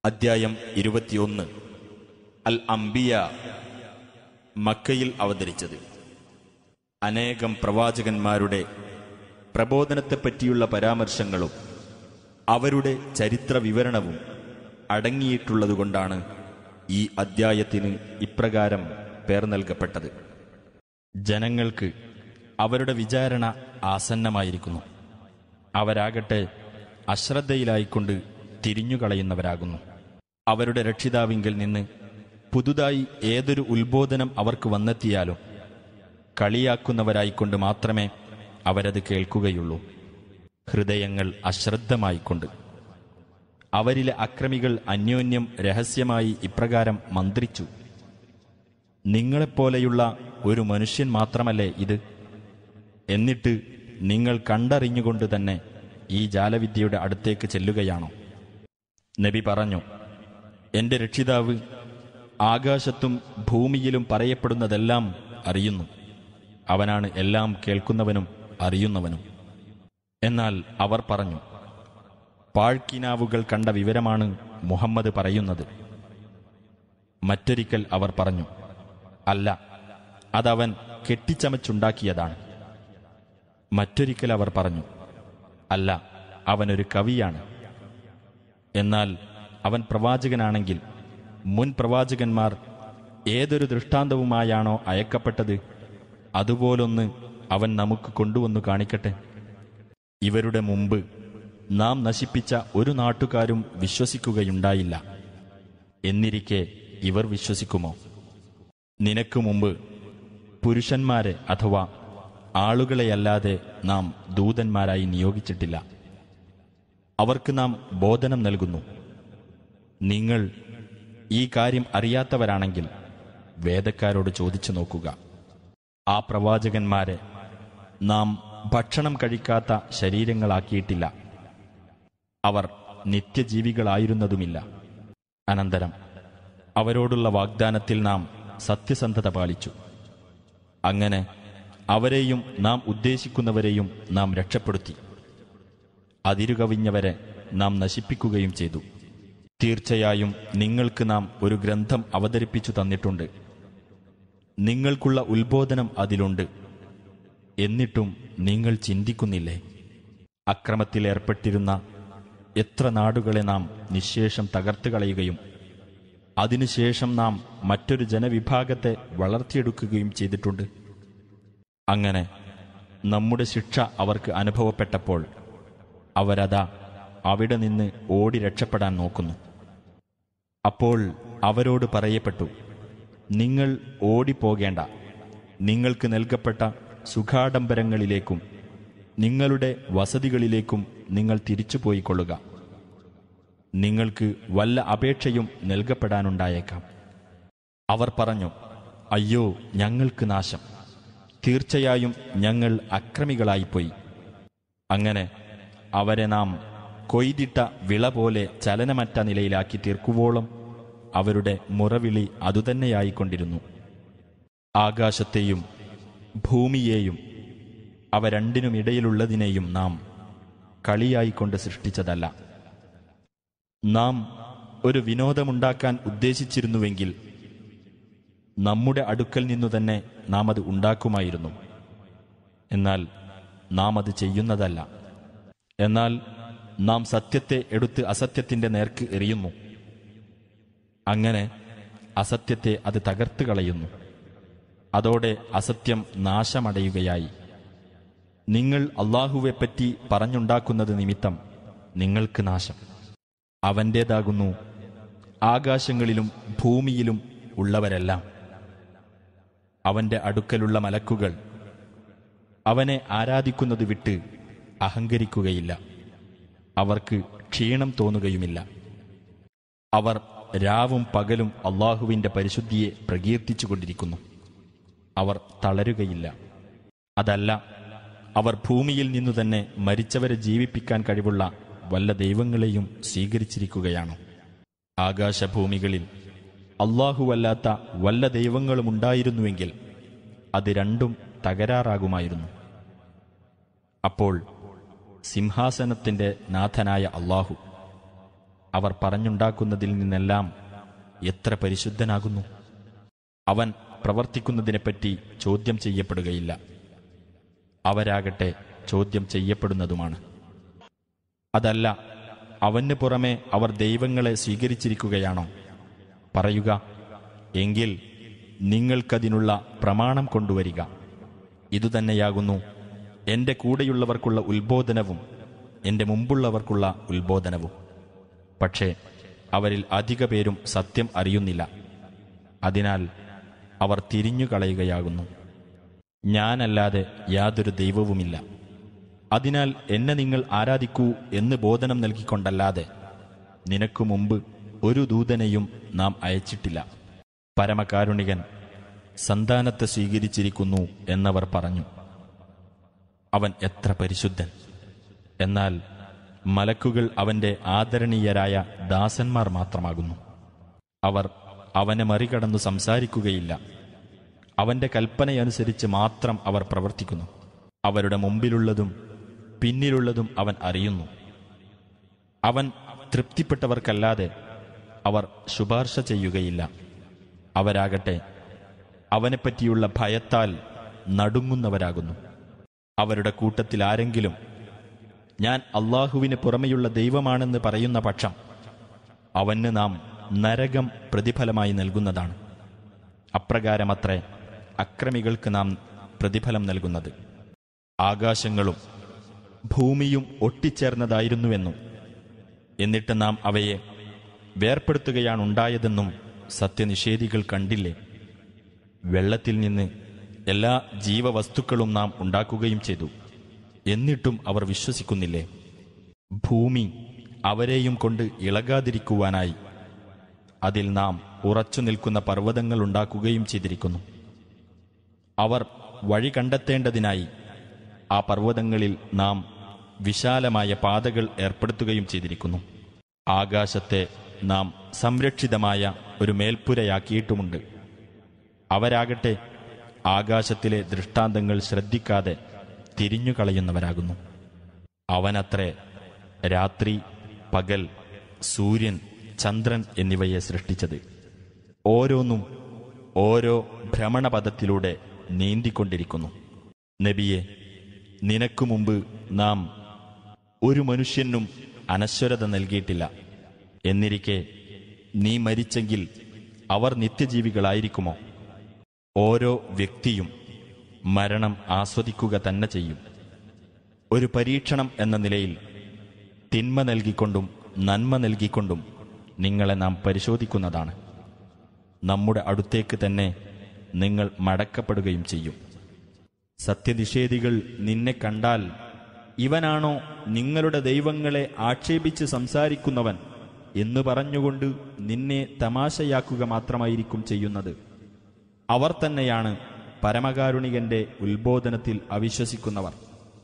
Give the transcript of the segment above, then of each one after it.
അദ്ധ്യായം ഇരുപത്തിയൊന്ന് അൽ അംബിയ മക്കയിൽ അവതരിച്ചത് അനേകം പ്രവാചകന്മാരുടെ പ്രബോധനത്തെപ്പറ്റിയുള്ള പരാമർശങ്ങളും അവരുടെ ചരിത്ര വിവരണവും അടങ്ങിയിട്ടുള്ളതുകൊണ്ടാണ് ഈ അദ്ധ്യായത്തിന് ഇപ്രകാരം പേർ നൽകപ്പെട്ടത് ജനങ്ങൾക്ക് അവരുടെ വിചാരണ ആസന്നമായിരിക്കുന്നു അവരാകട്ടെ അശ്രദ്ധയിലായിക്കൊണ്ട് തിരിഞ്ഞുകളയുന്നവരാകുന്നു അവരുടെ രക്ഷിതാവിങ്കിൽ നിന്ന് പുതുതായി ഏതൊരു ഉത്ബോധനം അവർക്ക് വന്നെത്തിയാലും കളിയാക്കുന്നവരായിക്കൊണ്ട് മാത്രമേ അവരത് കേൾക്കുകയുള്ളൂ ഹൃദയങ്ങൾ അശ്രദ്ധമായിക്കൊണ്ട് അവരിലെ അക്രമികൾ അന്യോന്യം രഹസ്യമായി ഇപ്രകാരം മന്ത്രിച്ചു നിങ്ങളെപ്പോലെയുള്ള ഒരു മനുഷ്യൻ മാത്രമല്ലേ ഇത് എന്നിട്ട് നിങ്ങൾ കണ്ടറിഞ്ഞുകൊണ്ട് തന്നെ ഈ ജാലവിദ്യയുടെ അടുത്തേക്ക് ചെല്ലുകയാണോ നബി പറഞ്ഞു എന്റെ രക്ഷിതാവ് ആകാശത്തും ഭൂമിയിലും പറയപ്പെടുന്നതെല്ലാം അറിയുന്നു അവനാണ് എല്ലാം കേൾക്കുന്നവനും അറിയുന്നവനും എന്നാൽ അവർ പറഞ്ഞു പാഴ്ക്കിനാവുകൾ കണ്ട വിവരമാണ് മുഹമ്മദ് പറയുന്നത് മറ്റൊരിക്കൽ അവർ പറഞ്ഞു അല്ല അതവൻ കെട്ടിച്ചമച്ചുണ്ടാക്കിയതാണ് മറ്റൊരിക്കൽ അവർ പറഞ്ഞു അല്ല അവനൊരു കവിയാണ് എന്നാൽ അവൻ പ്രവാചകനാണെങ്കിൽ മുൻ പ്രവാചകന്മാർ ഏതൊരു ദൃഷ്ടാന്തവുമായാണോ അയക്കപ്പെട്ടത് അതുപോലൊന്ന് അവൻ നമുക്ക് കൊണ്ടുവന്നു കാണിക്കട്ടെ ഇവരുടെ മുമ്പ് നാം നശിപ്പിച്ച ഒരു നാട്ടുകാരും വിശ്വസിക്കുകയുണ്ടായില്ല എന്നിരിക്കെ ഇവർ വിശ്വസിക്കുമോ നിനക്കു മുമ്പ് പുരുഷന്മാരെ അഥവാ ആളുകളെയല്ലാതെ നാം ദൂതന്മാരായി നിയോഗിച്ചിട്ടില്ല അവർക്ക് നാം ബോധനം നൽകുന്നു നിങ്ങൾ ഈ കാര്യം അറിയാത്തവരാണെങ്കിൽ വേദക്കാരോട് ചോദിച്ചു നോക്കുക ആ പ്രവാചകന്മാരെ നാം ഭക്ഷണം കഴിക്കാത്ത ശരീരങ്ങളാക്കിയിട്ടില്ല അവർ നിത്യജീവികളായിരുന്നതുമില്ല അനന്തരം അവരോടുള്ള വാഗ്ദാനത്തിൽ നാം സത്യസന്ധത പാലിച്ചു അങ്ങനെ അവരെയും നാം ഉദ്ദേശിക്കുന്നവരെയും നാം രക്ഷപ്പെടുത്തി അതിരുകവിഞ്ഞവരെ നാം നശിപ്പിക്കുകയും ചെയ്തു തീർച്ചയായും നിങ്ങൾക്ക് നാം ഒരു ഗ്രന്ഥം അവതരിപ്പിച്ചു തന്നിട്ടുണ്ട് നിങ്ങൾക്കുള്ള ഉത്ബോധനം അതിലുണ്ട് എന്നിട്ടും നിങ്ങൾ ചിന്തിക്കുന്നില്ലേ അക്രമത്തിലേർപ്പെട്ടിരുന്ന എത്ര നാടുകളെ നാം നിശേഷം തകർത്ത് കളയുകയും അതിനുശേഷം നാം മറ്റൊരു ജനവിഭാഗത്തെ വളർത്തിയെടുക്കുകയും ചെയ്തിട്ടുണ്ട് അങ്ങനെ നമ്മുടെ ശിക്ഷ അവർക്ക് അനുഭവപ്പെട്ടപ്പോൾ അവരതാ അവിടെ നിന്ന് ഓടി രക്ഷപ്പെടാൻ നോക്കുന്നു അപ്പോൾ അവരോട് പറയപ്പെട്ടു നിങ്ങൾ ഓടിപ്പോകേണ്ട നിങ്ങൾക്ക് നൽകപ്പെട്ട സുഖാഡംബരങ്ങളിലേക്കും നിങ്ങളുടെ വസതികളിലേക്കും നിങ്ങൾ തിരിച്ചുപോയിക്കൊള്ളുക നിങ്ങൾക്ക് വല്ല അപേക്ഷയും നൽകപ്പെടാനുണ്ടായേക്കാം അവർ പറഞ്ഞു അയ്യോ ഞങ്ങൾക്ക് നാശം തീർച്ചയായും ഞങ്ങൾ അക്രമികളായിപ്പോയി അങ്ങനെ അവരെ നാം കൊയ്തിട്ട വിള പോലെ ചലനമറ്റ നിലയിലാക്കി തീർക്കുവോളം അവരുടെ മുറവിളി അതുതന്നെയായിക്കൊണ്ടിരുന്നു ആകാശത്തെയും ഭൂമിയെയും അവ രണ്ടിനുമിടയിലുള്ളതിനെയും നാം കളിയായിക്കൊണ്ട് സൃഷ്ടിച്ചതല്ല നാം ഒരു വിനോദമുണ്ടാക്കാൻ ഉദ്ദേശിച്ചിരുന്നുവെങ്കിൽ നമ്മുടെ അടുക്കൽ നിന്നു തന്നെ നാം അത് ഉണ്ടാക്കുമായിരുന്നു എന്നാൽ നാം അത് ചെയ്യുന്നതല്ല എന്നാൽ നാം സത്യത്തെ എടുത്ത് അസത്യത്തിന്റെ നേർക്ക് എറിയുന്നു അങ്ങനെ അസത്യത്തെ അത് തകർത്ത് കളയുന്നു അതോടെ അസത്യം നാശമടയുകയായി നിങ്ങൾ അള്ളാഹുവെപ്പറ്റി പറഞ്ഞുണ്ടാക്കുന്നത് നിമിത്തം നിങ്ങൾക്ക് നാശം അവൻ്റേതാകുന്നു ആകാശങ്ങളിലും ഭൂമിയിലും ഉള്ളവരെല്ലാം അവന്റെ അടുക്കലുള്ള മലക്കുകൾ അവനെ ആരാധിക്കുന്നത് വിട്ട് അഹങ്കരിക്കുകയില്ല അവർക്ക് ക്ഷീണം തോന്നുകയുമില്ല അവർ രാവും പകലും അള്ളാഹുവിന്റെ പരിശുദ്ധിയെ പ്രകീർത്തിച്ചുകൊണ്ടിരിക്കുന്നു അവർ തളരുകയില്ല അതല്ല അവർ ഭൂമിയിൽ നിന്നു തന്നെ മരിച്ചവരെ ജീവിപ്പിക്കാൻ കഴിവുള്ള വല്ല ദൈവങ്ങളെയും സ്വീകരിച്ചിരിക്കുകയാണോ ആകാശഭൂമികളിൽ അള്ളാഹുവല്ലാത്ത വല്ല ദൈവങ്ങളുമുണ്ടായിരുന്നുവെങ്കിൽ അത് രണ്ടും തകരാറാകുമായിരുന്നു അപ്പോൾ സിംഹാസനത്തിന്റെ നാഥനായ അള്ളാഹു അവർ പറഞ്ഞുണ്ടാക്കുന്നതിൽ നിന്നെല്ലാം എത്ര പരിശുദ്ധനാകുന്നു അവൻ പ്രവർത്തിക്കുന്നതിനെപ്പറ്റി ചോദ്യം ചെയ്യപ്പെടുകയില്ല അവരാകട്ടെ ചോദ്യം ചെയ്യപ്പെടുന്നതുമാണ് അതല്ല അവന് പുറമെ അവർ ദൈവങ്ങളെ സ്വീകരിച്ചിരിക്കുകയാണോ പറയുക എങ്കിൽ നിങ്ങൾക്കതിനുള്ള പ്രമാണം കൊണ്ടുവരിക ഇതുതന്നെയാകുന്നു എൻ്റെ കൂടെയുള്ളവർക്കുള്ള ഉത്ബോധനവും എൻ്റെ മുമ്പുള്ളവർക്കുള്ള ഉത്ബോധനവും പക്ഷേ അവരിൽ അധിക പേരും സത്യം അറിയുന്നില്ല അതിനാൽ അവർ തിരിഞ്ഞുകളയുകയാകുന്നു ഞാനല്ലാതെ യാതൊരു ദൈവവുമില്ല അതിനാൽ എന്നെ നിങ്ങൾ ആരാധിക്കൂ എന്ന് ബോധനം നൽകിക്കൊണ്ടല്ലാതെ നിനക്കു മുമ്പ് ഒരു ദൂതനെയും നാം അയച്ചിട്ടില്ല പരമകാരുണികൻ സന്താനത്തെ സ്വീകരിച്ചിരിക്കുന്നു എന്നവർ പറഞ്ഞു അവൻ എത്ര പരിശുദ്ധൻ എന്നാൽ മലക്കുകൾ അവന്റെ ആദരണീയരായ ദാസന്മാർ മാത്രമാകുന്നു അവർ അവനെ മറികടന്നു സംസാരിക്കുകയില്ല അവന്റെ കൽപ്പനയനുസരിച്ച് മാത്രം അവർ പ്രവർത്തിക്കുന്നു അവരുടെ മുമ്പിലുള്ളതും പിന്നിലുള്ളതും അവൻ അറിയുന്നു അവൻ തൃപ്തിപ്പെട്ടവർക്കല്ലാതെ അവർ ശുപാർശ ചെയ്യുകയില്ല അവരാകട്ടെ അവനെപ്പറ്റിയുള്ള ഭയത്താൽ നടുങ്ങുന്നവരാകുന്നു അവരുടെ കൂട്ടത്തിൽ ആരെങ്കിലും ഞാൻ അള്ളാഹുവിന് പുറമെയുള്ള ദൈവമാണെന്ന് പറയുന്ന പക്ഷം അവന് നാം നരകം പ്രതിഫലമായി നൽകുന്നതാണ് അപ്രകാരമത്രേ അക്രമികൾക്ക് നാം പ്രതിഫലം നൽകുന്നത് ആകാശങ്ങളും ഭൂമിയും ഒട്ടിച്ചേർന്നതായിരുന്നുവെന്നും എന്നിട്ട് നാം അവയെ വേർപ്പെടുത്തുകയാണുണ്ടായതെന്നും സത്യനിഷേധികൾ കണ്ടില്ലേ വെള്ളത്തിൽ നിന്ന് എല്ലാ ജീവവസ്തുക്കളും നാം ഉണ്ടാക്കുകയും ചെയ്തു എന്നിട്ടും അവർ വിശ്വസിക്കുന്നില്ലേ ഭൂമി അവരെയും കൊണ്ട് ഇളകാതിരിക്കുവാനായി അതിൽ നാം ഉറച്ചു നിൽക്കുന്ന പർവ്വതങ്ങൾ ഉണ്ടാക്കുകയും ചെയ്തിരിക്കുന്നു അവർ വഴി കണ്ടെത്തേണ്ടതിനായി ആ പർവ്വതങ്ങളിൽ നാം വിശാലമായ പാതകൾ ഏർപ്പെടുത്തുകയും ചെയ്തിരിക്കുന്നു ആകാശത്തെ നാം സംരക്ഷിതമായ ഒരു മേൽപ്പുരയാക്കിയിട്ടുമുണ്ട് അവരാകട്ടെ ആകാശത്തിലെ ദൃഷ്ടാന്തങ്ങൾ ശ്രദ്ധിക്കാതെ തിരിഞ്ഞുകളയുന്നവരാകുന്നു അവനത്രേ രാത്രി പകൽ സൂര്യൻ ചന്ദ്രൻ എന്നിവയെ സൃഷ്ടിച്ചത് ഓരോന്നും ഓരോ ഭ്രമണപഥത്തിലൂടെ നീന്തിക്കൊണ്ടിരിക്കുന്നു നബിയെ നിനക്കു മുമ്പ് നാം ഒരു മനുഷ്യനും അനശ്വരത നൽകിയിട്ടില്ല എന്നിരിക്കെ നീ മരിച്ചെങ്കിൽ അവർ നിത്യജീവികളായിരിക്കുമോ ഓരോ വ്യക്തിയും മരണം ആസ്വദിക്കുക തന്നെ ചെയ്യും ഒരു പരീക്ഷണം എന്ന നിലയിൽ തിന്മ നൽകിക്കൊണ്ടും നന്മ നൽകിക്കൊണ്ടും നിങ്ങളെ നാം പരിശോധിക്കുന്നതാണ് നമ്മുടെ അടുത്തേക്ക് തന്നെ നിങ്ങൾ മടക്കപ്പെടുകയും ചെയ്യും സത്യനിഷേധികൾ നിന്നെ കണ്ടാൽ ഇവനാണോ നിങ്ങളുടെ ദൈവങ്ങളെ ആക്ഷേപിച്ച് സംസാരിക്കുന്നവൻ എന്ന് പറഞ്ഞുകൊണ്ട് നിന്നെ തമാശയാക്കുക മാത്രമായിരിക്കും ചെയ്യുന്നത് അവർ തന്നെയാണ് പരമകാരുണികന്റെ ഉത്ബോധനത്തിൽ അവിശ്വസിക്കുന്നവർ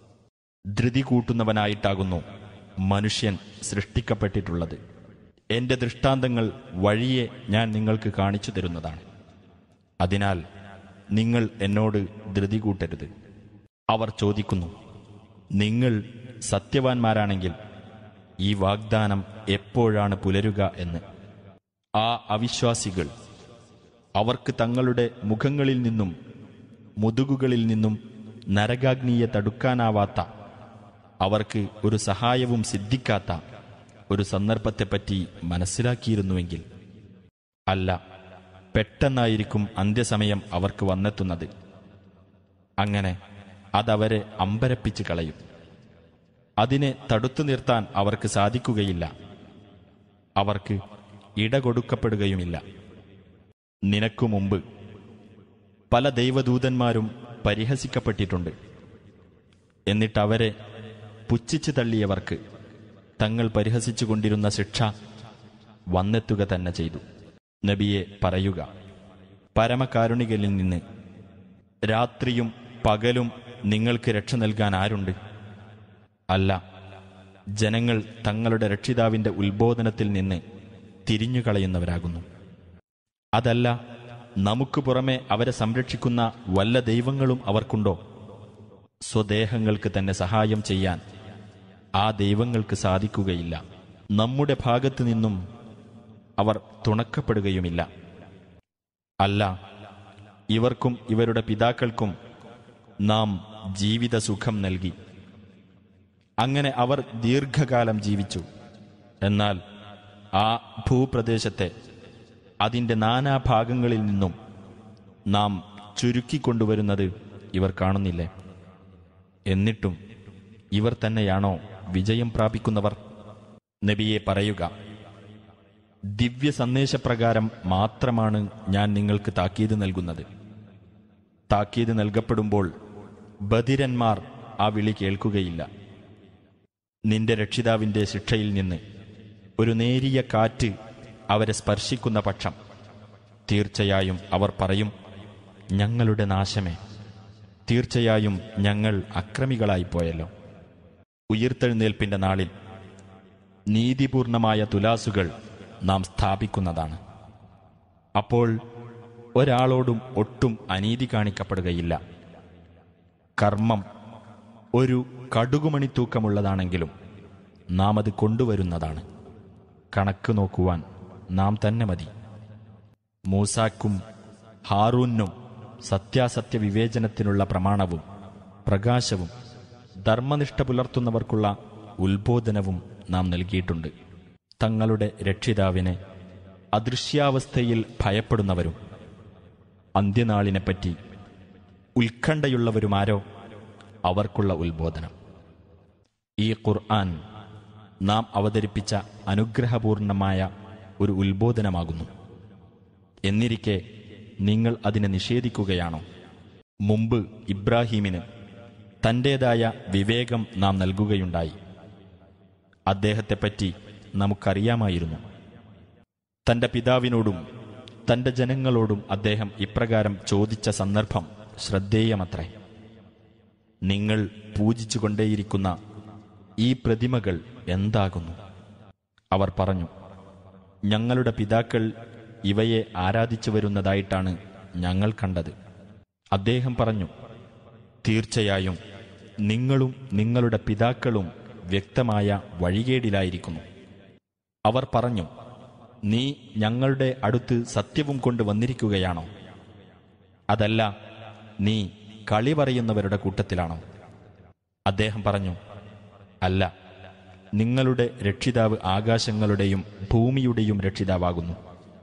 ധൃതി കൂട്ടുന്നവനായിട്ടാകുന്നു മനുഷ്യൻ സൃഷ്ടിക്കപ്പെട്ടിട്ടുള്ളത് എന്റെ ദൃഷ്ടാന്തങ്ങൾ വഴിയെ ഞാൻ നിങ്ങൾക്ക് കാണിച്ചു തരുന്നതാണ് അതിനാൽ നിങ്ങൾ എന്നോട് ധൃതി കൂട്ടരുത് അവർ ചോദിക്കുന്നു നിങ്ങൾ സത്യവാൻമാരാണെങ്കിൽ ഈ വാഗ്ദാനം എപ്പോഴാണ് പുലരുക എന്ന് ആ അവിശ്വാസികൾ അവർക്ക് തങ്ങളുടെ മുഖങ്ങളിൽ നിന്നും മുതുകുകളിൽ നിന്നും നരകാഗ്നിയെ തടുക്കാനാവാത്ത അവർക്ക് ഒരു സഹായവും സിദ്ധിക്കാത്ത ഒരു സന്ദർഭത്തെപ്പറ്റി മനസ്സിലാക്കിയിരുന്നുവെങ്കിൽ അല്ല പെട്ടെന്നായിരിക്കും അന്ത്യസമയം അവർക്ക് വന്നെത്തുന്നത് അങ്ങനെ അതവരെ അമ്പരപ്പിച്ച് കളയും അതിനെ തടുത്തു നിർത്താൻ അവർക്ക് സാധിക്കുകയില്ല അവർക്ക് ഇടകൊടുക്കപ്പെടുകയുമില്ല നിനക്കു മുമ്പ് പല ദൈവദൂതന്മാരും പരിഹസിക്കപ്പെട്ടിട്ടുണ്ട് എന്നിട്ടവരെ പുച്ഛിച്ചു തള്ളിയവർക്ക് തങ്ങൾ പരിഹസിച്ചുകൊണ്ടിരുന്ന ശിക്ഷ വന്നെത്തുക തന്നെ ചെയ്തു നബിയെ പറയുക പരമകാരുണികളിൽ നിന്ന് രാത്രിയും പകലും നിങ്ങൾക്ക് രക്ഷ നൽകാൻ ആരുണ്ട് അല്ല ജനങ്ങൾ തങ്ങളുടെ രക്ഷിതാവിന്റെ ഉത്ബോധനത്തിൽ നിന്ന് തിരിഞ്ഞുകളയുന്നവരാകുന്നു അതല്ല നമുക്ക് പുറമെ അവരെ സംരക്ഷിക്കുന്ന വല്ല ദൈവങ്ങളും അവർക്കുണ്ടോ സ്വദേഹങ്ങൾക്ക് തന്നെ സഹായം ചെയ്യാൻ ആ ദൈവങ്ങൾക്ക് സാധിക്കുകയില്ല നമ്മുടെ ഭാഗത്തു നിന്നും അവർ തുണക്കപ്പെടുകയുമില്ല അല്ല ഇവർക്കും ഇവരുടെ പിതാക്കൾക്കും നാം ജീവിത സുഖം നൽകി അങ്ങനെ അവർ ദീർഘകാലം ജീവിച്ചു എന്നാൽ ആ ഭൂപ്രദേശത്തെ അതിൻ്റെ നാനാഭാഗങ്ങളിൽ നിന്നും നാം ചുരുക്കിക്കൊണ്ടുവരുന്നത് ഇവർ കാണുന്നില്ലേ എന്നിട്ടും ഇവർ തന്നെയാണോ വിജയം പ്രാപിക്കുന്നവർ നബിയെ പറയുക ദിവ്യ സന്ദേശപ്രകാരം മാത്രമാണ് ഞാൻ നിങ്ങൾക്ക് താക്കീത് നൽകുന്നത് താക്കീത് നൽകപ്പെടുമ്പോൾ ബധിരന്മാർ ആ വിളി കേൾക്കുകയില്ല നിന്റെ രക്ഷിതാവിന്റെ ശിക്ഷയിൽ നിന്ന് ഒരു നേരിയ കാറ്റ് അവരെ സ്പർശിക്കുന്ന പക്ഷം തീർച്ചയായും അവർ പറയും ഞങ്ങളുടെ നാശമേ തീർച്ചയായും ഞങ്ങൾ അക്രമികളായിപ്പോയല്ലോ ഉയിർത്തെഴുന്നേൽപ്പിന്റെ നാളിൽ നീതിപൂർണമായ തുലാസുകൾ നാം സ്ഥാപിക്കുന്നതാണ് അപ്പോൾ ഒരാളോടും ഒട്ടും അനീതി കാണിക്കപ്പെടുകയില്ല കർമ്മം ഒരു കടുകുമണി തൂക്കമുള്ളതാണെങ്കിലും നാം അത് കൊണ്ടുവരുന്നതാണ് കണക്ക് നോക്കുവാൻ നാം തന്നെ മതി മൂസാക്കും ഹാറൂനും സത്യാസത്യ വിവേചനത്തിനുള്ള പ്രമാണവും പ്രകാശവും ധർമ്മനിഷ്ഠ പുലർത്തുന്നവർക്കുള്ള ഉത്ബോധനവും നാം നൽകിയിട്ടുണ്ട് തങ്ങളുടെ രക്ഷിതാവിനെ അദൃശ്യാവസ്ഥയിൽ ഭയപ്പെടുന്നവരും അന്ത്യനാളിനെപ്പറ്റി ഉത്കണ്ഠയുള്ളവരുമാരോ അവർക്കുള്ള ഉത്ബോധനം ഈ ഖുർആൻ നാം അവതരിപ്പിച്ച അനുഗ്രഹപൂർണമായ ഒരു ഉത്ബോധനമാകുന്നു എന്നിരിക്കെ നിങ്ങൾ അതിനെ നിഷേധിക്കുകയാണോ മുമ്പ് ഇബ്രാഹീമിന് തൻ്റേതായ വിവേകം നാം നൽകുകയുണ്ടായി അദ്ദേഹത്തെപ്പറ്റി നമുക്കറിയാമായിരുന്നു തന്റെ പിതാവിനോടും തന്റെ ജനങ്ങളോടും അദ്ദേഹം ഇപ്രകാരം ചോദിച്ച സന്ദർഭം ശ്രദ്ധേയമത്രേ നിങ്ങൾ പൂജിച്ചുകൊണ്ടേയിരിക്കുന്ന ഈ പ്രതിമകൾ എന്താകുന്നു അവർ പറഞ്ഞു ഞങ്ങളുടെ പിതാക്കൾ ഇവയെ ആരാധിച്ചു വരുന്നതായിട്ടാണ് ഞങ്ങൾ കണ്ടത് അദ്ദേഹം പറഞ്ഞു തീർച്ചയായും നിങ്ങളും നിങ്ങളുടെ പിതാക്കളും വ്യക്തമായ വഴികേടിലായിരിക്കുന്നു അവർ പറഞ്ഞു നീ ഞങ്ങളുടെ അടുത്ത് സത്യവും കൊണ്ട് വന്നിരിക്കുകയാണോ അതല്ല നീ കളി പറയുന്നവരുടെ കൂട്ടത്തിലാണോ അദ്ദേഹം പറഞ്ഞു അല്ല നിങ്ങളുടെ രക്ഷിതാവ് ആകാശങ്ങളുടെയും ഭൂമിയുടെയും രക്ഷിതാവാകുന്നു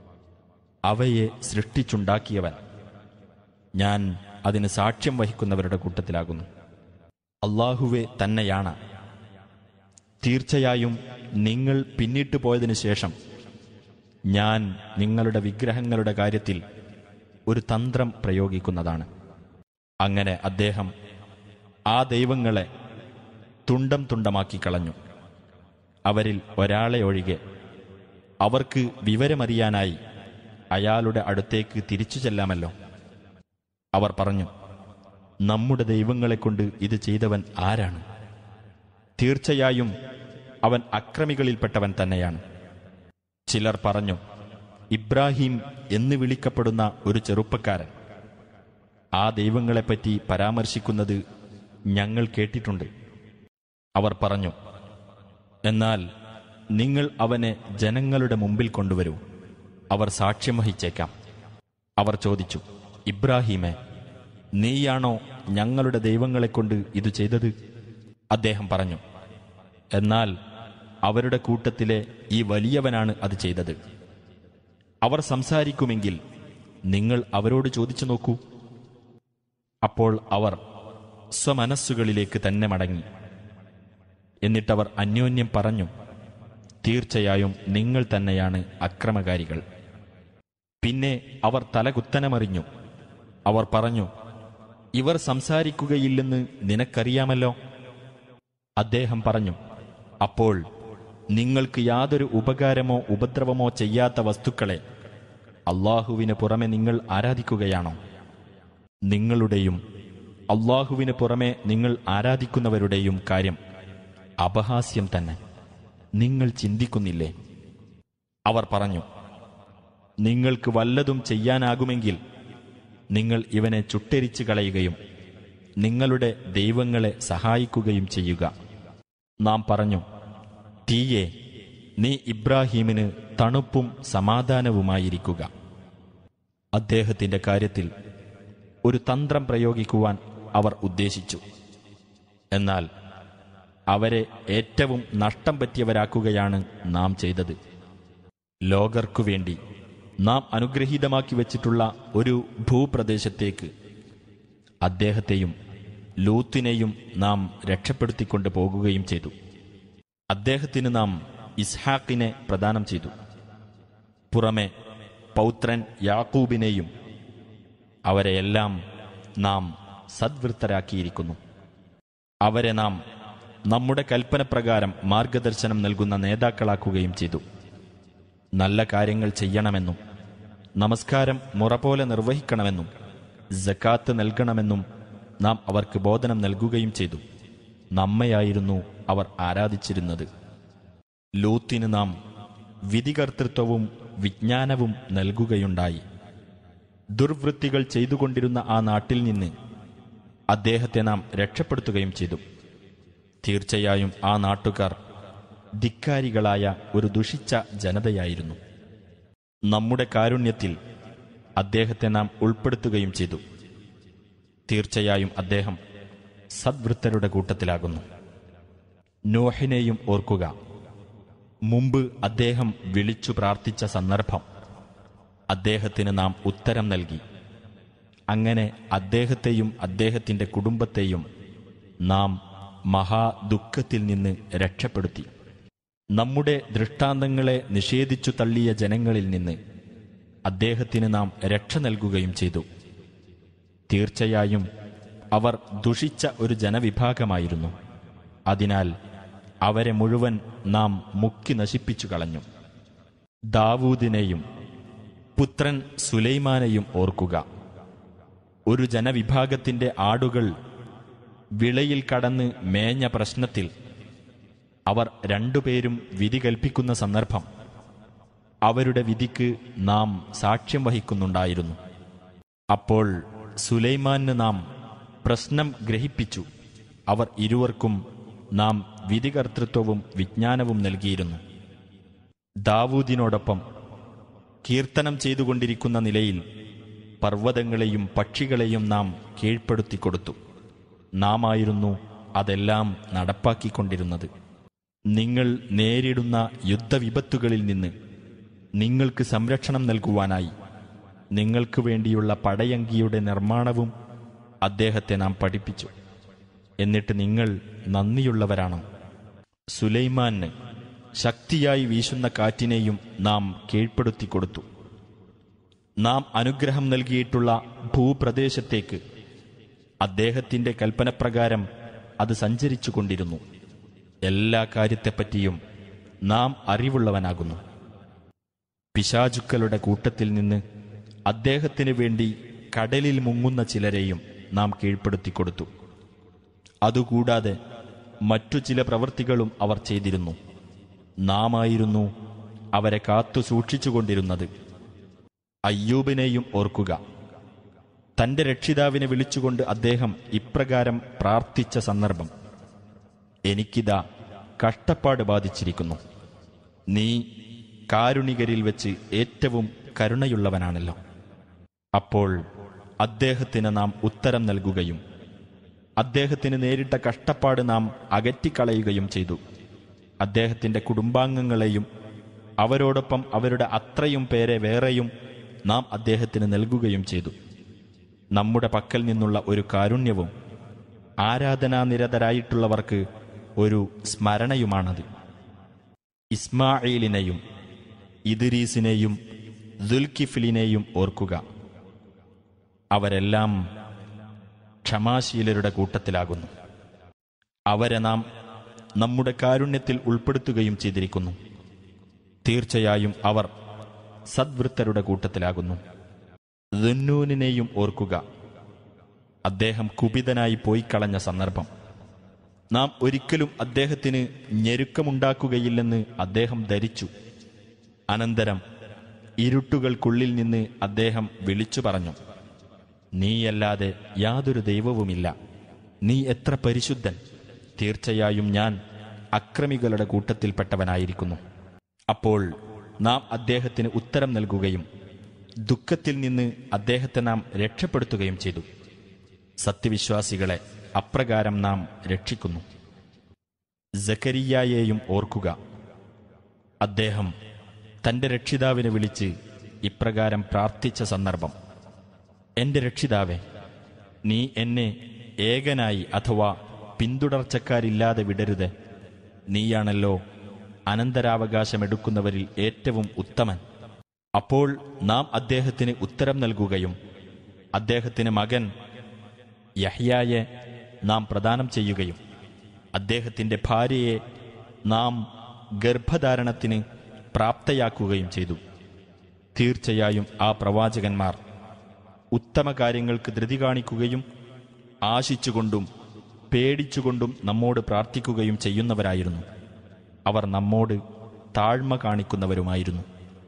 അവയെ സൃഷ്ടിച്ചുണ്ടാക്കിയവൻ ഞാൻ അതിന് സാക്ഷ്യം വഹിക്കുന്നവരുടെ കൂട്ടത്തിലാകുന്നു അള്ളാഹുവെ തന്നെയാണ് തീർച്ചയായും നിങ്ങൾ പിന്നിട്ടു പോയതിനു ശേഷം ഞാൻ നിങ്ങളുടെ വിഗ്രഹങ്ങളുടെ കാര്യത്തിൽ ഒരു തന്ത്രം പ്രയോഗിക്കുന്നതാണ് അങ്ങനെ അദ്ദേഹം ആ ദൈവങ്ങളെ തുണ്ടം തുണ്ടമാക്കി കളഞ്ഞു അവരിൽ ഒരാളെ ഒഴികെ അവർക്ക് വിവരമറിയാനായി അയാളുടെ അടുത്തേക്ക് തിരിച്ചു ചെല്ലാമല്ലോ അവർ പറഞ്ഞു നമ്മുടെ ദൈവങ്ങളെക്കൊണ്ട് ഇത് ചെയ്തവൻ ആരാണ് തീർച്ചയായും അവൻ അക്രമികളിൽപ്പെട്ടവൻ തന്നെയാണ് ചിലർ പറഞ്ഞു ഇബ്രാഹിം എന്ന് വിളിക്കപ്പെടുന്ന ഒരു ചെറുപ്പക്കാരൻ ആ ദൈവങ്ങളെപ്പറ്റി പരാമർശിക്കുന്നത് ഞങ്ങൾ കേട്ടിട്ടുണ്ട് അവർ പറഞ്ഞു എന്നാൽ നിങ്ങൾ അവനെ ജനങ്ങളുടെ മുമ്പിൽ കൊണ്ടുവരൂ അവർ സാക്ഷ്യം വഹിച്ചേക്കാം അവർ ചോദിച്ചു ഇബ്രാഹീമെ നീയാണോ ഞങ്ങളുടെ ദൈവങ്ങളെക്കൊണ്ട് ഇത് ചെയ്തത് അദ്ദേഹം പറഞ്ഞു എന്നാൽ അവരുടെ കൂട്ടത്തിലെ ഈ വലിയവനാണ് അത് ചെയ്തത് അവർ സംസാരിക്കുമെങ്കിൽ നിങ്ങൾ അവരോട് ചോദിച്ചു നോക്കൂ അപ്പോൾ അവർ സ്വമനസ്സുകളിലേക്ക് തന്നെ മടങ്ങി എന്നിട്ടവർ അന്യോന്യം പറഞ്ഞു തീർച്ചയായും നിങ്ങൾ തന്നെയാണ് അക്രമകാരികൾ പിന്നെ അവർ തലകുത്തനമറിഞ്ഞു അവർ പറഞ്ഞു ഇവർ സംസാരിക്കുകയില്ലെന്ന് നിനക്കറിയാമല്ലോ അദ്ദേഹം പറഞ്ഞു അപ്പോൾ നിങ്ങൾക്ക് യാതൊരു ഉപകാരമോ ഉപദ്രവമോ ചെയ്യാത്ത വസ്തുക്കളെ അള്ളാഹുവിന് പുറമെ നിങ്ങൾ ആരാധിക്കുകയാണോ നിങ്ങളുടെയും അള്ളാഹുവിന് പുറമെ നിങ്ങൾ ആരാധിക്കുന്നവരുടെയും കാര്യം അപഹാസ്യം തന്നെ നിങ്ങൾ ചിന്തിക്കുന്നില്ലേ അവർ പറഞ്ഞു നിങ്ങൾക്ക് വല്ലതും ചെയ്യാനാകുമെങ്കിൽ നിങ്ങൾ ഇവനെ ചുട്ടെരിച്ചു കളയുകയും നിങ്ങളുടെ ദൈവങ്ങളെ സഹായിക്കുകയും ചെയ്യുക നാം പറഞ്ഞു തീയെ നീ ഇബ്രാഹീമിന് തണുപ്പും സമാധാനവുമായിരിക്കുക അദ്ദേഹത്തിന്റെ കാര്യത്തിൽ ഒരു തന്ത്രം പ്രയോഗിക്കുവാൻ അവർ ഉദ്ദേശിച്ചു എന്നാൽ അവരെ ഏറ്റവും നഷ്ടം പറ്റിയവരാക്കുകയാണ് നാം ചെയ്തത് ലോകർക്കു വേണ്ടി നാം അനുഗ്രഹീതമാക്കി വച്ചിട്ടുള്ള ഒരു ഭൂപ്രദേശത്തേക്ക് അദ്ദേഹത്തെയും ലൂത്തിനെയും നാം രക്ഷപ്പെടുത്തിക്കൊണ്ട് പോകുകയും ചെയ്തു അദ്ദേഹത്തിന് നാം ഇസ്ഹാക്കിനെ പ്രദാനം ചെയ്തു പുറമെ പൗത്രൻ യാക്കൂബിനെയും അവരെയെല്ലാം നാം സദ്വൃത്തരാക്കിയിരിക്കുന്നു അവരെ നാം നമ്മുടെ കൽപ്പനപ്രകാരം മാർഗദർശനം നൽകുന്ന നേതാക്കളാക്കുകയും ചെയ്തു നല്ല കാര്യങ്ങൾ ചെയ്യണമെന്നും നമസ്കാരം മുറ പോലെ നിർവഹിക്കണമെന്നും ജക്കാത്ത് നൽകണമെന്നും നാം അവർക്ക് ബോധനം നൽകുകയും ചെയ്തു നമ്മയായിരുന്നു അവർ ആരാധിച്ചിരുന്നത് ലൂത്തിന് നാം വിധികർത്തൃത്വവും വിജ്ഞാനവും നൽകുകയുണ്ടായി ദുർവൃത്തികൾ ചെയ്തുകൊണ്ടിരുന്ന ആ നാട്ടിൽ നിന്ന് അദ്ദേഹത്തെ നാം രക്ഷപ്പെടുത്തുകയും ചെയ്തു തീർച്ചയായും ആ നാട്ടുകാർ ധിക്കാരികളായ ഒരു ദുഷിച്ച ജനതയായിരുന്നു നമ്മുടെ കാരുണ്യത്തിൽ അദ്ദേഹത്തെ നാം ഉൾപ്പെടുത്തുകയും ചെയ്തു തീർച്ചയായും അദ്ദേഹം സദ്വൃത്തരുടെ കൂട്ടത്തിലാകുന്നു നോഹിനെയും ഓർക്കുക മുമ്പ് അദ്ദേഹം വിളിച്ചു പ്രാർത്ഥിച്ച സന്ദർഭം അദ്ദേഹത്തിന് നാം ഉത്തരം നൽകി അങ്ങനെ അദ്ദേഹത്തെയും അദ്ദേഹത്തിന്റെ കുടുംബത്തെയും നാം മഹാദുഃഖത്തിൽ നിന്ന് രക്ഷപ്പെടുത്തി നമ്മുടെ ദൃഷ്ടാന്തങ്ങളെ നിഷേധിച്ചു തള്ളിയ ജനങ്ങളിൽ നിന്ന് അദ്ദേഹത്തിന് നാം രക്ഷ നൽകുകയും ചെയ്തു തീർച്ചയായും അവർ ദുഷിച്ച ഒരു ജനവിഭാഗമായിരുന്നു അതിനാൽ അവരെ മുഴുവൻ നാം മുക്കി നശിപ്പിച്ചു കളഞ്ഞു ദാവൂദിനെയും പുത്രൻ സുലൈമാനെയും ഓർക്കുക ഒരു ജനവിഭാഗത്തിന്റെ ആടുകൾ വിളയിൽ കടന്ന് മേഞ്ഞ പ്രശ്നത്തിൽ അവർ രണ്ടുപേരും വിധി കൽപ്പിക്കുന്ന സന്ദർഭം അവരുടെ വിധിക്ക് നാം സാക്ഷ്യം വഹിക്കുന്നുണ്ടായിരുന്നു അപ്പോൾ സുലൈമാന് നാം പ്രശ്നം ഗ്രഹിപ്പിച്ചു അവർ ഇരുവർക്കും നാം വിധികർത്തൃത്വവും വിജ്ഞാനവും നൽകിയിരുന്നു ദാവൂദിനോടൊപ്പം കീർത്തനം ചെയ്തുകൊണ്ടിരിക്കുന്ന നിലയിൽ പർവ്വതങ്ങളെയും പക്ഷികളെയും നാം കീഴ്പ്പെടുത്തിക്കൊടുത്തു നാമായിരുന്നു അതെല്ലാം നടപ്പാക്കിക്കൊണ്ടിരുന്നത് നിങ്ങൾ നേരിടുന്ന യുദ്ധവിപത്തുകളിൽ നിന്ന് നിങ്ങൾക്ക് സംരക്ഷണം നൽകുവാനായി നിങ്ങൾക്ക് വേണ്ടിയുള്ള പടയങ്കിയുടെ നിർമ്മാണവും അദ്ദേഹത്തെ നാം പഠിപ്പിച്ചു എന്നിട്ട് നിങ്ങൾ നന്ദിയുള്ളവരാണോ സുലൈമാന് ശക്തിയായി വീശുന്ന കാറ്റിനെയും നാം കീഴ്പ്പെടുത്തിക്കൊടുത്തു നാം അനുഗ്രഹം നൽകിയിട്ടുള്ള ഭൂപ്രദേശത്തേക്ക് അദ്ദേഹത്തിന്റെ കൽപ്പനപ്രകാരം അത് സഞ്ചരിച്ചു കൊണ്ടിരുന്നു എല്ലാ കാര്യത്തെപ്പറ്റിയും നാം അറിവുള്ളവനാകുന്നു പിശാചുക്കളുടെ കൂട്ടത്തിൽ നിന്ന് അദ്ദേഹത്തിന് വേണ്ടി കടലിൽ മുങ്ങുന്ന ചിലരെയും നാം കീഴ്പ്പെടുത്തിക്കൊടുത്തു അതുകൂടാതെ മറ്റു ചില പ്രവൃത്തികളും അവർ ചെയ്തിരുന്നു നാമായിരുന്നു അവരെ കാത്തു സൂക്ഷിച്ചുകൊണ്ടിരുന്നത് അയ്യൂബിനെയും ഓർക്കുക തന്റെ രക്ഷിതാവിനെ വിളിച്ചുകൊണ്ട് അദ്ദേഹം ഇപ്രകാരം പ്രാർത്ഥിച്ച സന്ദർഭം എനിക്കിതാ കഷ്ടപ്പാട് ബാധിച്ചിരിക്കുന്നു നീ കാരുണികരിൽ വെച്ച് ഏറ്റവും കരുണയുള്ളവനാണല്ലോ അപ്പോൾ അദ്ദേഹത്തിന് നാം ഉത്തരം നൽകുകയും അദ്ദേഹത്തിന് നേരിട്ട കഷ്ടപ്പാട് നാം അകറ്റിക്കളയുകയും ചെയ്തു അദ്ദേഹത്തിന്റെ കുടുംബാംഗങ്ങളെയും അവരോടൊപ്പം അവരുടെ അത്രയും പേരെ വേറെയും നാം അദ്ദേഹത്തിന് നൽകുകയും ചെയ്തു നമ്മുടെ പക്കൽ നിന്നുള്ള ഒരു കാരുണ്യവും ആരാധനാനിരതരായിട്ടുള്ളവർക്ക് ഒരു സ്മരണയുമാണത് ഇസ്മായിലിനെയും ഇദ്രീസിനെയും ദുൽകിഫിലിനെയും ഓർക്കുക അവരെല്ലാം ക്ഷമാശീലരുടെ കൂട്ടത്തിലാകുന്നു അവരെ നാം നമ്മുടെ കാരുണ്യത്തിൽ ഉൾപ്പെടുത്തുകയും ചെയ്തിരിക്കുന്നു തീർച്ചയായും അവർ സദ്വൃത്തരുടെ കൂട്ടത്തിലാകുന്നു ദുന്നൂനിനെയും ഓർക്കുക അദ്ദേഹം കുപിതനായി പോയി കളഞ്ഞ സന്ദർഭം നാം ഒരിക്കലും അദ്ദേഹത്തിന് ഞെരുക്കമുണ്ടാക്കുകയില്ലെന്ന് അദ്ദേഹം ധരിച്ചു അനന്തരം ഇരുട്ടുകൾക്കുള്ളിൽ നിന്ന് അദ്ദേഹം വിളിച്ചു പറഞ്ഞു നീയല്ലാതെ യാതൊരു ദൈവവുമില്ല നീ എത്ര പരിശുദ്ധൻ തീർച്ചയായും ഞാൻ അക്രമികളുടെ കൂട്ടത്തിൽപ്പെട്ടവനായിരിക്കുന്നു അപ്പോൾ നാം അദ്ദേഹത്തിന് ഉത്തരം നൽകുകയും ദുഃഖത്തിൽ നിന്ന് അദ്ദേഹത്തെ നാം രക്ഷപ്പെടുത്തുകയും ചെയ്തു സത്യവിശ്വാസികളെ അപ്രകാരം നാം രക്ഷിക്കുന്നു ജക്കരിയായെയും ഓർക്കുക അദ്ദേഹം തന്റെ രക്ഷിതാവിനെ വിളിച്ച് ഇപ്രകാരം പ്രാർത്ഥിച്ച സന്ദർഭം എന്റെ രക്ഷിതാവെ നീ എന്നെ ഏകനായി അഥവാ പിന്തുടർച്ചക്കാരില്ലാതെ വിടരുത് നീയാണല്ലോ അനന്തരാവകാശമെടുക്കുന്നവരിൽ ഏറ്റവും ഉത്തമൻ അപ്പോൾ നാം അദ്ദേഹത്തിന് ഉത്തരം നൽകുകയും അദ്ദേഹത്തിന് മകൻ യഹ്യായെ നാം പ്രദാനം ചെയ്യുകയും അദ്ദേഹത്തിന്റെ ഭാര്യയെ നാം ഗർഭധാരണത്തിന് പ്രാപ്തയാക്കുകയും ചെയ്തു തീർച്ചയായും ആ പ്രവാചകന്മാർ ഉത്തമ കാര്യങ്ങൾക്ക് ധൃതി കാണിക്കുകയും ആശിച്ചുകൊണ്ടും പേടിച്ചുകൊണ്ടും നമ്മോട് പ്രാർത്ഥിക്കുകയും ചെയ്യുന്നവരായിരുന്നു അവർ നമ്മോട് താഴ്മ കാണിക്കുന്നവരുമായിരുന്നു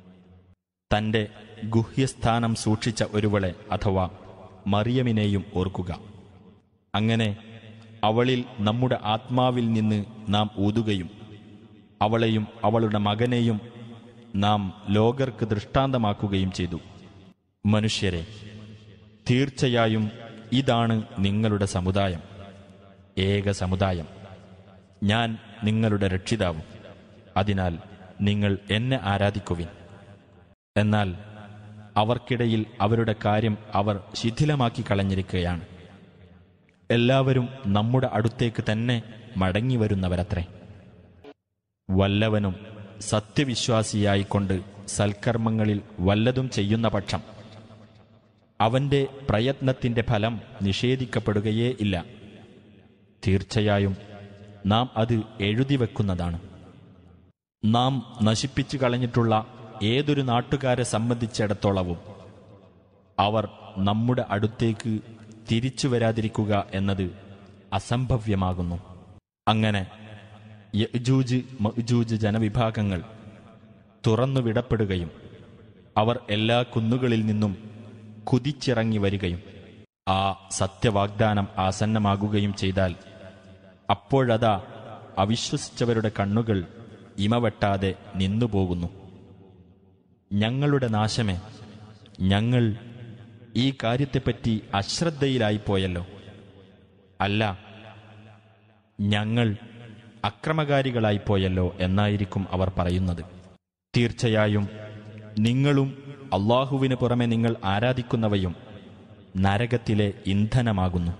തന്റെ ഗുഹ്യസ്ഥാനം സൂക്ഷിച്ച ഒരുവളെ അഥവാ മറിയമിനെയും ഓർക്കുക അങ്ങനെ അവളിൽ നമ്മുടെ ആത്മാവിൽ നിന്ന് നാം ഊതുകയും അവളെയും അവളുടെ മകനെയും നാം ലോകർക്ക് ദൃഷ്ടാന്തമാക്കുകയും ചെയ്തു മനുഷ്യരെ തീർച്ചയായും ഇതാണ് നിങ്ങളുടെ സമുദായം ഏക സമുദായം ഞാൻ നിങ്ങളുടെ രക്ഷിതാവും അതിനാൽ നിങ്ങൾ എന്നെ ആരാധിക്കുവിൻ എന്നാൽ അവർക്കിടയിൽ അവരുടെ കാര്യം അവർ ശിഥിലമാക്കി കളഞ്ഞിരിക്കുകയാണ് എല്ലാവരും നമ്മുടെ അടുത്തേക്ക് തന്നെ മടങ്ങി വരുന്നവരത്രേ വല്ലവനും സത്യവിശ്വാസിയായിക്കൊണ്ട് സൽക്കർമ്മങ്ങളിൽ വല്ലതും ചെയ്യുന്ന പക്ഷം അവന്റെ പ്രയത്നത്തിന്റെ ഫലം നിഷേധിക്കപ്പെടുകയേ ഇല്ല തീർച്ചയായും നാം അത് എഴുതി വെക്കുന്നതാണ് നാം നശിപ്പിച്ചു കളഞ്ഞിട്ടുള്ള ഏതൊരു നാട്ടുകാരെ സംബന്ധിച്ചിടത്തോളവും അവർ നമ്മുടെ അടുത്തേക്ക് തിരിച്ചു വരാതിരിക്കുക എന്നത് അസംഭവ്യമാകുന്നു അങ്ങനെ യജൂജ് മജൂജ് ജനവിഭാഗങ്ങൾ തുറന്നുവിടപ്പെടുകയും അവർ എല്ലാ കുന്നുകളിൽ നിന്നും കുതിച്ചിറങ്ങി വരികയും ആ സത്യവാഗ്ദാനം ആസന്നമാകുകയും ചെയ്താൽ അപ്പോഴതാ അവിശ്വസിച്ചവരുടെ കണ്ണുകൾ ഇമവെട്ടാതെ നിന്നുപോകുന്നു ഞങ്ങളുടെ നാശമേ ഞങ്ങൾ ഈ കാര്യത്തെപ്പറ്റി അശ്രദ്ധയിലായിപ്പോയല്ലോ അല്ല ഞങ്ങൾ അക്രമകാരികളായിപ്പോയല്ലോ എന്നായിരിക്കും അവർ പറയുന്നത് തീർച്ചയായും നിങ്ങളും അള്ളാഹുവിന് പുറമെ നിങ്ങൾ ആരാധിക്കുന്നവയും നരകത്തിലെ ഇന്ധനമാകുന്നു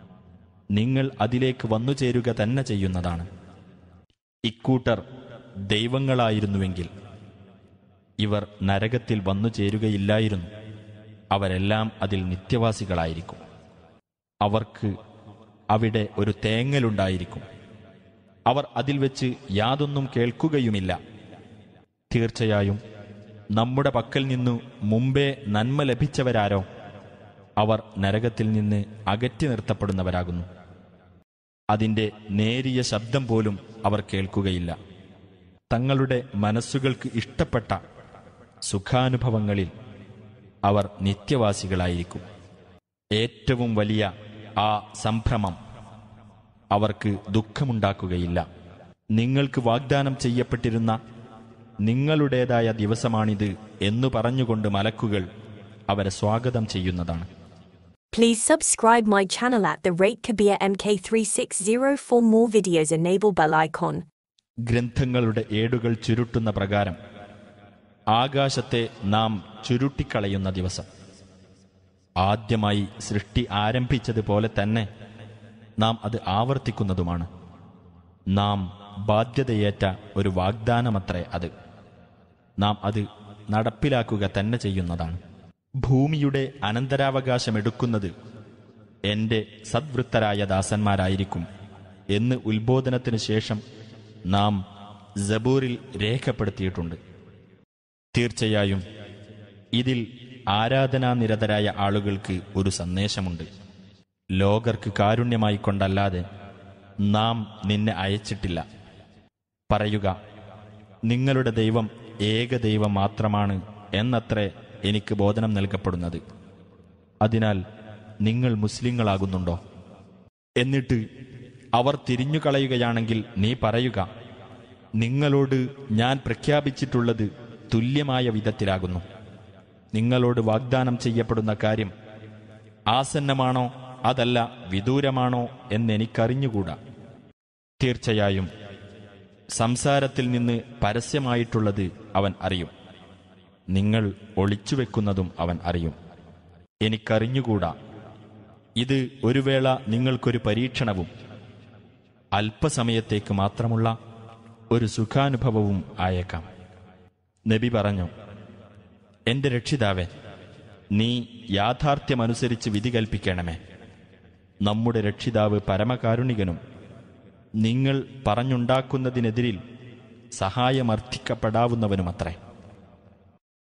നിങ്ങൾ അതിലേക്ക് വന്നു ചേരുക തന്നെ ചെയ്യുന്നതാണ് ഇക്കൂട്ടർ ദൈവങ്ങളായിരുന്നുവെങ്കിൽ ഇവർ നരകത്തിൽ വന്നു ചേരുകയില്ലായിരുന്നു അവരെല്ലാം അതിൽ നിത്യവാസികളായിരിക്കും അവർക്ക് അവിടെ ഒരു തേങ്ങലുണ്ടായിരിക്കും അവർ അതിൽ വെച്ച് യാതൊന്നും കേൾക്കുകയുമില്ല തീർച്ചയായും നമ്മുടെ പക്കൽ നിന്നു മുമ്പേ നന്മ ലഭിച്ചവരാരോ അവർ നരകത്തിൽ നിന്ന് അകറ്റി നിർത്തപ്പെടുന്നവരാകുന്നു അതിന്റെ നേരിയ ശബ്ദം പോലും അവർ കേൾക്കുകയില്ല തങ്ങളുടെ മനസ്സുകൾക്ക് ഇഷ്ടപ്പെട്ട സുഖാനുഭവങ്ങളിൽ അവർ നിത്യവാസികളായിരിക്കും ഏറ്റവും വലിയ ആ സംഭ്രമം അവർക്ക് ദുഃഖമുണ്ടാക്കുകയില്ല നിങ്ങൾക്ക് വാഗ്ദാനം ചെയ്യപ്പെട്ടിരുന്ന നിങ്ങളുടേതായ ദിവസമാണിത് എന്നു പറഞ്ഞുകൊണ്ട് മലക്കുകൾ അവരെ സ്വാഗതം ചെയ്യുന്നതാണ് Please subscribe my channel at the rate Kabir MK360 for more videos. Enable bell icon. ഗ്രന്ഥങ്ങളുടെ ഏടുകൾ ചുരുട്ടുന്ന പ്രകാരം ആകാശത്തെ നാം ചുരുട്ടിക്കളയുന്ന ദിവസം ആദ്യമായി സൃഷ്ടി ആരംഭിച്ചതുപോലെ തന്നെ നാം അത് ആവർത്തിക്കുന്നതുമാണ് നാം ബാധ്യതയേറ്റ ഒരു വാഗ്ദാനമത്രേ അത് നാം അത് നടപ്പിലാക്കുക തന്നെ ചെയ്യുന്നതാണ് ഭൂമിയുടെ അനന്തരാവകാശമെടുക്കുന്നത് എന്റെ സദ്വൃത്തരായ ദാസന്മാരായിരിക്കും എന്ന് ഉത്ബോധനത്തിനു ശേഷം നാം ജബൂറിൽ രേഖപ്പെടുത്തിയിട്ടുണ്ട് തീർച്ചയായും ഇതിൽ ആരാധനാനിരതരായ ആളുകൾക്ക് ഒരു സന്ദേശമുണ്ട് ലോകർക്ക് കാരുണ്യമായി കൊണ്ടല്ലാതെ നാം നിന്നെ അയച്ചിട്ടില്ല പറയുക നിങ്ങളുടെ ദൈവം ഏക ദൈവം മാത്രമാണ് എന്നത്രേ എനിക്ക് ബോധനം നൽകപ്പെടുന്നത് അതിനാൽ നിങ്ങൾ മുസ്ലിങ്ങളാകുന്നുണ്ടോ എന്നിട്ട് അവർ തിരിഞ്ഞുകളയുകയാണെങ്കിൽ നീ പറയുക നിങ്ങളോട് ഞാൻ പ്രഖ്യാപിച്ചിട്ടുള്ളത് തുല്യമായ വിധത്തിലാകുന്നു നിങ്ങളോട് വാഗ്ദാനം ചെയ്യപ്പെടുന്ന കാര്യം ആസന്നമാണോ അതല്ല വിദൂരമാണോ എന്നെനിക്കറിഞ്ഞുകൂടാ തീർച്ചയായും സംസാരത്തിൽ നിന്ന് പരസ്യമായിട്ടുള്ളത് അവൻ അറിയും നിങ്ങൾ ഒളിച്ചുവെക്കുന്നതും അവൻ അറിയും എനിക്കറിഞ്ഞുകൂടാ ഇത് ഒരു വേള നിങ്ങൾക്കൊരു പരീക്ഷണവും അല്പസമയത്തേക്ക് മാത്രമുള്ള ഒരു സുഖാനുഭവവും ആയേക്കാം നബി പറഞ്ഞു എന്റെ രക്ഷിതാവേ നീ യാഥാർത്ഥ്യമനുസരിച്ച് വിധി കൽപ്പിക്കണമേ നമ്മുടെ രക്ഷിതാവ് പരമകാരുണികനും നിങ്ങൾ പറഞ്ഞുണ്ടാക്കുന്നതിനെതിരിൽ സഹായമർത്ഥിക്കപ്പെടാവുന്നവനുമത്രേ